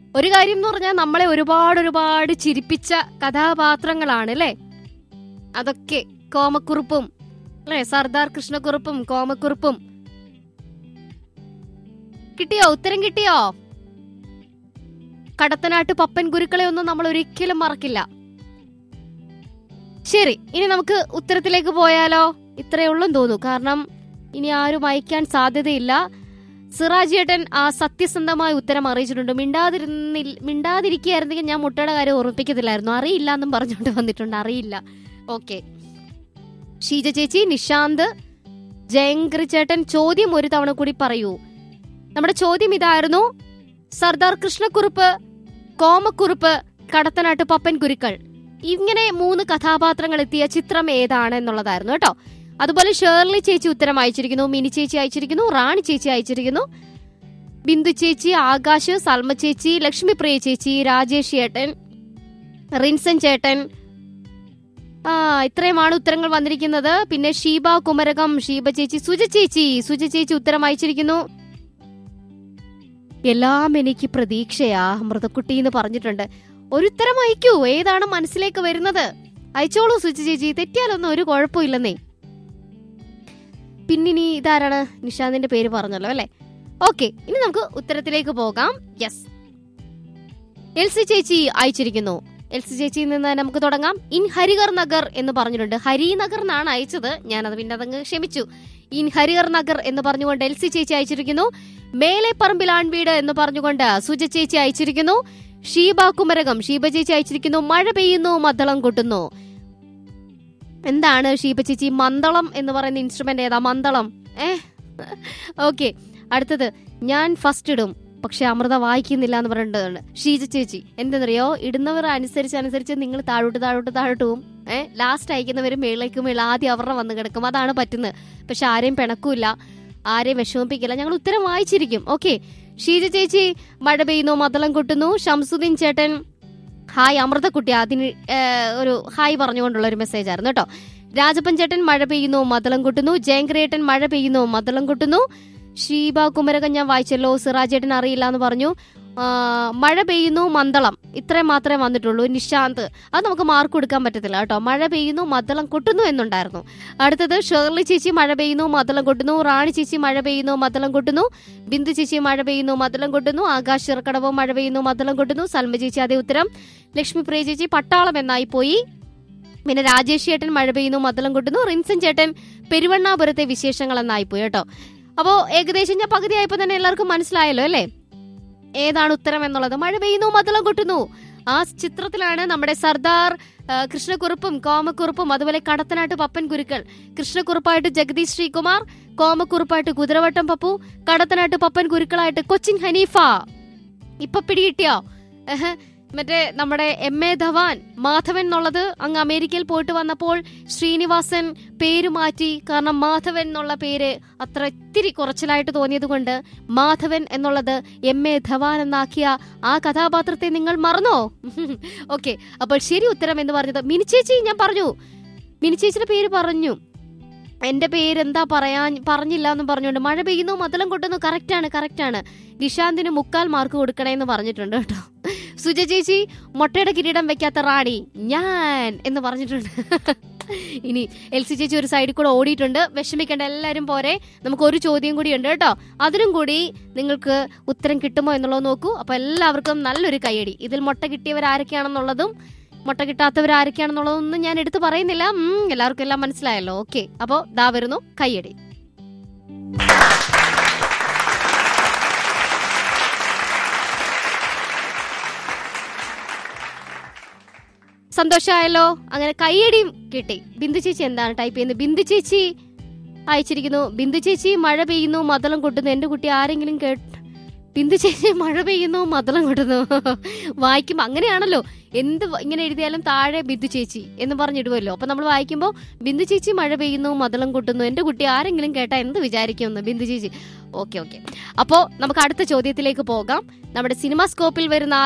ഒരു കാര്യം എന്ന് പറഞ്ഞാൽ നമ്മളെ ഒരുപാട് ഒരുപാട് ചിരിപ്പിച്ച കഥാപാത്രങ്ങളാണ് അല്ലേ അതൊക്കെ കോമക്കുറുപ്പും അല്ലേ സർദാർ കൃഷ്ണക്കുറുപ്പും കോമക്കുറുപ്പും കിട്ടിയോ ഉത്തരം കിട്ടിയോ കടത്തനാട്ട് പപ്പൻ ഗുരുക്കളെ ഒന്നും നമ്മൾ ഒരിക്കലും മറക്കില്ല ശരി ഇനി നമുക്ക് ഉത്തരത്തിലേക്ക് പോയാലോ ഇത്രയേ ഉള്ളൂ തോന്നുന്നു കാരണം ഇനി ആരും അയക്കാൻ സാധ്യതയില്ല സിറാജിയേട്ടൻ ആ സത്യസന്ധമായ ഉത്തരം അറിയിച്ചിട്ടുണ്ട് മിണ്ടാതിരുന്നിൽ മിണ്ടാതിരിക്കുകയായിരുന്നെങ്കിൽ ഞാൻ മുട്ടയുടെ കാര്യം ഓർമ്മിപ്പിക്കത്തില്ലായിരുന്നു അറിയില്ല എന്നും പറഞ്ഞുകൊണ്ട് വന്നിട്ടുണ്ട് അറിയില്ല ഓക്കെ ഷീജ ചേച്ചി നിഷാന്ത് ജയങ്കറി ചേട്ടൻ ചോദ്യം ഒരു തവണ കൂടി പറയൂ നമ്മുടെ ചോദ്യം ഇതായിരുന്നു സർദാർ കൃഷ്ണക്കുറുപ്പ് കോമക്കുറുപ്പ് കടത്തനാട്ട് പപ്പൻ കുരുക്കൾ ഇങ്ങനെ മൂന്ന് കഥാപാത്രങ്ങൾ എത്തിയ ചിത്രം ഏതാണ് എന്നുള്ളതായിരുന്നു കേട്ടോ അതുപോലെ ഷേർലി ചേച്ചി ഉത്തരം അയച്ചിരിക്കുന്നു മിനി ചേച്ചി അയച്ചിരിക്കുന്നു റാണി ചേച്ചി അയച്ചിരിക്കുന്നു ബിന്ദു ചേച്ചി ആകാശ് സൽമ ചേച്ചി ലക്ഷ്മിപ്രിയ ചേച്ചി രാജേഷ് ചേട്ടൻ റിൻസൻ ചേട്ടൻ ആ ഇത്രയുമാണ് ഉത്തരങ്ങൾ വന്നിരിക്കുന്നത് പിന്നെ ഷീബ കുമരകം ഷീബ ചേച്ചി സുജ ചേച്ചി സുജ ചേച്ചി ഉത്തരം അയച്ചിരിക്കുന്നു എല്ലാം എനിക്ക് പ്രതീക്ഷയാ മൃതക്കുട്ടി എന്ന് പറഞ്ഞിട്ടുണ്ട് ഒരു ഉത്തരം അയക്കൂ ഏതാണ് മനസ്സിലേക്ക് വരുന്നത് അയച്ചോളൂ സുജ ചേച്ചി തെറ്റിയാലൊന്നും ഒരു കുഴപ്പമില്ലെന്നേ പിന്നിനി ഇതാരാണ് നിഷാന്തിന്റെ പേര് പറഞ്ഞല്ലോ അല്ലെ ഓക്കെ ഇനി നമുക്ക് ഉത്തരത്തിലേക്ക് പോകാം യെസ് എൽസി ചേച്ചി അയച്ചിരിക്കുന്നു എൽസി ചേച്ചിയിൽ നിന്ന് നമുക്ക് തുടങ്ങാം ഇൻ ഹരിഹർ നഗർ എന്ന് പറഞ്ഞിട്ടുണ്ട് ഹരിനഗർ എന്നാണ് അയച്ചത് ഞാനത് പിന്നെ അതങ്ങ് ക്ഷമിച്ചു ഇൻ ഹരിഹർ നഗർ എന്ന് പറഞ്ഞുകൊണ്ട് എൽസി ചേച്ചി അയച്ചിരിക്കുന്നു മേലെ പറമ്പിലാൺ വീട് എന്ന് പറഞ്ഞുകൊണ്ട് സുജ ചേച്ചി അയച്ചിരിക്കുന്നു ഷീബ കുമരകം ഷീബ ചേച്ചി അയച്ചിരിക്കുന്നു മഴ പെയ്യുന്നു മദ്ദളം കൊട്ടുന്നു എന്താണ് ഷീബ ചേച്ചി മന്ദളം എന്ന് പറയുന്ന ഇൻസ്ട്രുമെന്റ് ഏതാ മന്ദളം ഏ ഓക്കെ അടുത്തത് ഞാൻ ഫസ്റ്റ് ഇടും പക്ഷെ അമൃത വായിക്കുന്നില്ല എന്ന് പറഞ്ഞിട്ടുണ്ട് ഷീജ ചേച്ചി എന്തെന്നറിയോ ഇടുന്നവർ അനുസരിച്ച് അനുസരിച്ച് നിങ്ങൾ താഴോട്ട് താഴോട്ട് താഴോട്ട് പോവും ഏഹ് ലാസ്റ്റ് അയക്കുന്നവർ മേളിലേക്ക് മേളിൽ ആദ്യം അവരുടെ വന്ന് കിടക്കും അതാണ് പറ്റുന്നത് പക്ഷെ ആരെയും പിണക്കൂല ആരെയും വിഷമിപ്പിക്കില്ല ഞങ്ങൾ ഉത്തരം വായിച്ചിരിക്കും ഓക്കെ ഷീജ ചേച്ചി മഴ പെയ്യുന്നു മതളം കൊട്ടുന്നു ഷംസുദ്ദീൻ ചേട്ടൻ ഹായ് അമൃതക്കുട്ടി അതിന് ഏഹ്, ഒരു ഹായ് പറഞ്ഞുകൊണ്ടുള്ള ഒരു മെസ്സേജ് ആയിരുന്നു കേട്ടോ രാജപ്പൻ ചേട്ടൻ മഴ പെയ്യുന്നു മതളം കൊട്ടുന്നു ജയങ്ക്രേട്ടൻ മഴ പെയ്യുന്നു മതളം കൊട്ടുന്നു ഷീബ കുമരകം ഞാൻ വായിച്ചല്ലോ സിറാജേട്ടൻ അറിയില്ല എന്ന് പറഞ്ഞു ആ, മഴ പെയ്യുന്നു മന്ദളം ഇത്രയും മാത്രമേ വന്നിട്ടുള്ളൂ നിശാന്ത് അത് നമുക്ക് മാർക്ക് കൊടുക്കാൻ പറ്റത്തില്ല കേട്ടോ മഴ പെയ്യുന്നു മദ്ദളം കൊട്ടുന്നു എന്നുണ്ടായിരുന്നു അടുത്തത് ഷേർലി ചേച്ചി മഴ പെയ്യുന്നു മദ്ദളം കൊട്ടുന്നു റാണി ചേച്ചി മഴ പെയ്യുന്നു മദ്ദളം കൊട്ടുന്നു ബിന്ദു ചേച്ചി മഴ പെയ്യുന്നു മദ്ദളം കൊട്ടുന്നു ആകാശ് ചിറക്കടവും മഴ പെയ്യുന്നു മദ്ദളം കൊട്ടുന്നു സൽമ ചേച്ചി അതേ ഉത്തരം ലക്ഷ്മി പ്രിയ ചേച്ചി പട്ടാളം എന്നായി പോയി പിന്നെ രാജേഷ് ചേട്ടൻ മഴ പെയ്യുന്നു മദ്ദളം കൊട്ടുന്നു റിൻസൻ ചേട്ടൻ പെരുവണ്ണാപുരത്തെ വിശേഷങ്ങൾ എന്നായി പോയി കേട്ടോ അപ്പോ ഏകദേശം ഞാൻ പകുതി ആയപ്പോ തന്നെ എല്ലാവർക്കും മനസ്സിലായല്ലോ അല്ലേ ഏതാണ് ഉത്തരം എന്നുള്ളത് മഴ പെയ്യുന്നു മദ്ദളം കൊട്ടുന്നു ആ ചിത്രത്തിലാണ് നമ്മുടെ സർദാർ ആ, കൃഷ്ണക്കുറുപ്പും കോമക്കുറുപ്പും അതുപോലെ കടത്തനാട്ട് പപ്പൻ കുരുക്കൾ കൃഷ്ണക്കുറുപ്പായിട്ട് ജഗദീഷ് ശ്രീകുമാർ കോമക്കുറുപ്പായിട്ട് കുതിരവട്ടം പപ്പു കടത്തനാട്ട് പപ്പൻ കുരുക്കളായിട്ട് കൊച്ചിൻ ഹനീഫ ഇപ്പൊ പിടികിട്ടിയോ എഹ്, മറ്റേ നമ്മുടെ എം എ ധവാൻ മാധവൻ എന്നുള്ളത് അങ്ങ് അമേരിക്കയിൽ പോയിട്ട് വന്നപ്പോൾ ശ്രീനിവാസൻ പേര് മാറ്റി കാരണം മാധവൻ എന്നുള്ള പേര് അത്ര ഇത്തിരി കുറച്ചിലായിട്ട് തോന്നിയത് കൊണ്ട് മാധവൻ എന്നുള്ളത് എം എ ധവാൻ എന്നാക്കിയ ആ കഥാപാത്രത്തെ നിങ്ങൾ മറന്നോ ഓക്കെ അപ്പോൾ ശരി ഉത്തരം എന്ന് പറഞ്ഞത് മിനിച്ചേച്ചി ഞാൻ പറഞ്ഞു മിനിച്ചേച്ചിയുടെ പേര് പറഞ്ഞു എന്റെ പേര് എന്താ പറയാൻ പറഞ്ഞില്ല എന്ന് പറഞ്ഞുകൊണ്ട് മഴ പെയ്യുന്നു മതലം കൊട്ടുന്നു കറക്റ്റാണ് കറക്റ്റാണ് നിഷാന്തിന് മുക്കാൽ മാർക്ക് കൊടുക്കണേ എന്ന് പറഞ്ഞിട്ടുണ്ട് കേട്ടോ സുജ ചേച്ചി മുട്ടയുടെ കിരീടം വെക്കാത്ത റാണി ഞാൻ എന്ന് പറഞ്ഞിട്ടുണ്ട് ഇനി എൽ സി ചേച്ചി ഒരു സൈഡിൽ കൂടെ ഓടിയിട്ടുണ്ട് വിഷമിക്കേണ്ട എല്ലാവരും പോരെ നമുക്ക് ഒരു ചോദ്യം കൂടി ഉണ്ട് കേട്ടോ അതിനും കൂടി നിങ്ങൾക്ക് ഉത്തരം കിട്ടുമോ എന്നുള്ളത് നോക്കൂ അപ്പൊ എല്ലാവർക്കും നല്ലൊരു കൈയടി ഇതിൽ മുട്ട കിട്ടിയവർ ആരൊക്കെയാണെന്നുള്ളതും മുട്ട കിട്ടാത്തവർ ആരൊക്കെയാണെന്നുള്ളതൊന്നും ഞാൻ എടുത്തു പറയുന്നില്ല ഉം, എല്ലാവർക്കും എല്ലാം മനസ്സിലായല്ലോ ഓക്കെ അപ്പോ ദാ വരുന്നു കൈയടി സന്തോഷമായല്ലോ അങ്ങനെ കൈയടിയും കിട്ടി ബിന്ദു ചേച്ചി എന്താണ് ടൈപ്പ് ചെയ്യുന്നത് ബിന്ദു ചേച്ചി അയച്ചിരിക്കുന്നു ബിന്ദു ചേച്ചി മഴ പെയ്യുന്നു മതളം കൊട്ടുന്നു എന്റെ കുട്ടി ആരെങ്കിലും കേട്ട് ബിന്ദു ചേച്ചി മഴ പെയ്യുന്നു മതളം കൊട്ടുന്നു വായിക്കുമ്പോ അങ്ങനെയാണല്ലോ എന്ത് വ- ഇങ്ങനെ എഴുതിയാലും താഴെ ബിന്ദു ചേച്ചി എന്ന് പറഞ്ഞിടുമല്ലോ അപ്പൊ നമ്മൾ വായിക്കുമ്പോൾ ബിന്ദു ചേച്ചി മഴ പെയ്യുന്നു മതളം കൊട്ടുന്നു എന്റെ കുട്ടി ആരെങ്കിലും കേട്ടാ എന്ത് വിചാരിക്കുമെന്ന് ബിന്ദു ചേച്ചി ഓക്കെ ഓക്കെ അപ്പോ നമുക്ക് അടുത്ത ചോദ്യത്തിലേക്ക് പോകാം നമ്മുടെ സിനിമാ സ്കോപ്പിൽ വരുന്ന